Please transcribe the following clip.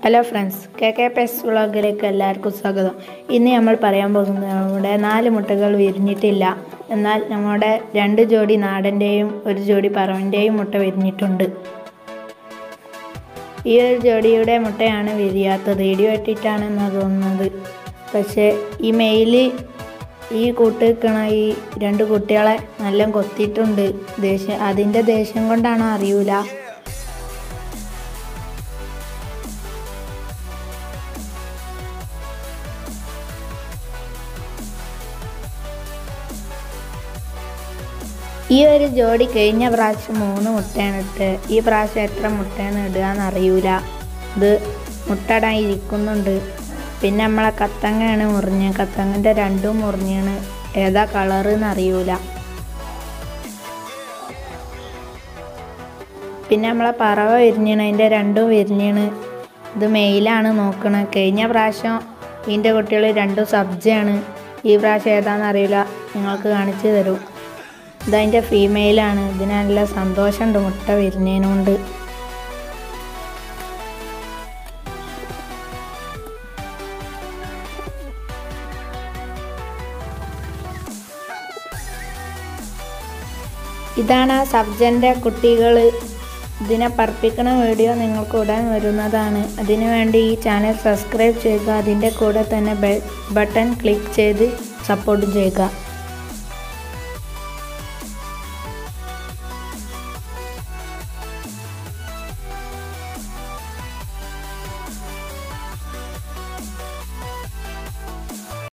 hello friends K K പെസ് വ്ളോഗിലേക്ക് എല്ലാവർക്കും സ്വാഗതം ഇന്ന് നമ്മൾ പറയാൻ പോകുന്നത് നമ്മുടെ നാല് മുട്ടകൾ വിരിഞ്ഞിട്ടില്ല എന്നാൽ നമ്മുടെ രണ്ട് ജോഡി നാടൻ്റെയും ഒരു ജോഡി പറവൻ്റെയും മുട്ട വിരിഞ്ഞിട്ടുണ്ട് ഈ ഒരു ജോഡിയുടെ മുട്ടയാണ് വിരിയാത്തത് ഇടി വെട്ടിയിട്ടാണെന്നാണ് തോന്നുന്നത് പക്ഷേ ഈ മെയില് ഈ കൂട്ട് നിൽക്കണ ഈ രണ്ട് കുട്ടികളെ നല്ല കൊത്തിയിട്ടുണ്ട് ദേഷ്യം അതിൻ്റെ ദേഷ്യം കൊണ്ടാണോ അറിയൂല ഈ ഒരു ജോഡി കഴിഞ്ഞ പ്രാവശ്യം മൂന്ന് മുട്ടയാണ് ഇട്ട് ഈ പ്രാവശ്യം എത്ര മുട്ടയാണ് ഇടുക എന്നറിയൂല ഇത് മുട്ടടാൻ ഇരിക്കുന്നുണ്ട് പിന്നെ നമ്മളെ കത്തങ്ങയാണ് മുറിഞ്ഞ് കത്തങ്ങൻ്റെ രണ്ടും മുറിഞ്ഞാണ് ഏതാ കളറ് എന്നറിയൂല പിന്നെ നമ്മളെ പറവ വിരിഞ്ഞാണ് അതിൻ്റെ രണ്ടും വിരിഞ്ഞാണ് ഇത് മെയിലാണ് നോക്കണത് കഴിഞ്ഞ പ്രാവശ്യം ഇതിൻ്റെ കുട്ടികൾ രണ്ടും സബ്ജയാണ് ഈ പ്രാവശ്യം ഏതാണെന്ന് അറിയില്ല നിങ്ങൾക്ക് കാണിച്ചു തരും ഇതതിൻ്റെ ഫീമെയിലാണ് ഇതിന് നല്ല സന്തോഷമുണ്ട് മുട്ട വിരിഞ്ഞതിനുകൊണ്ട് ഇതാണ് ആ സബ്ജൻ്റെ കുട്ടികൾ ഇതിനെ പറപ്പിക്കുന്ന വീഡിയോ നിങ്ങൾക്ക് ഉടൻ വരുന്നതാണ് അതിനുവേണ്ടി ഈ ചാനൽ സബ്സ്ക്രൈബ് ചെയ്യുക അതിൻ്റെ കൂടെ തന്നെ ബെൽ ബട്ടൺ ക്ലിക്ക് ചെയ്ത് സപ്പോർട്ട് ചെയ്യുക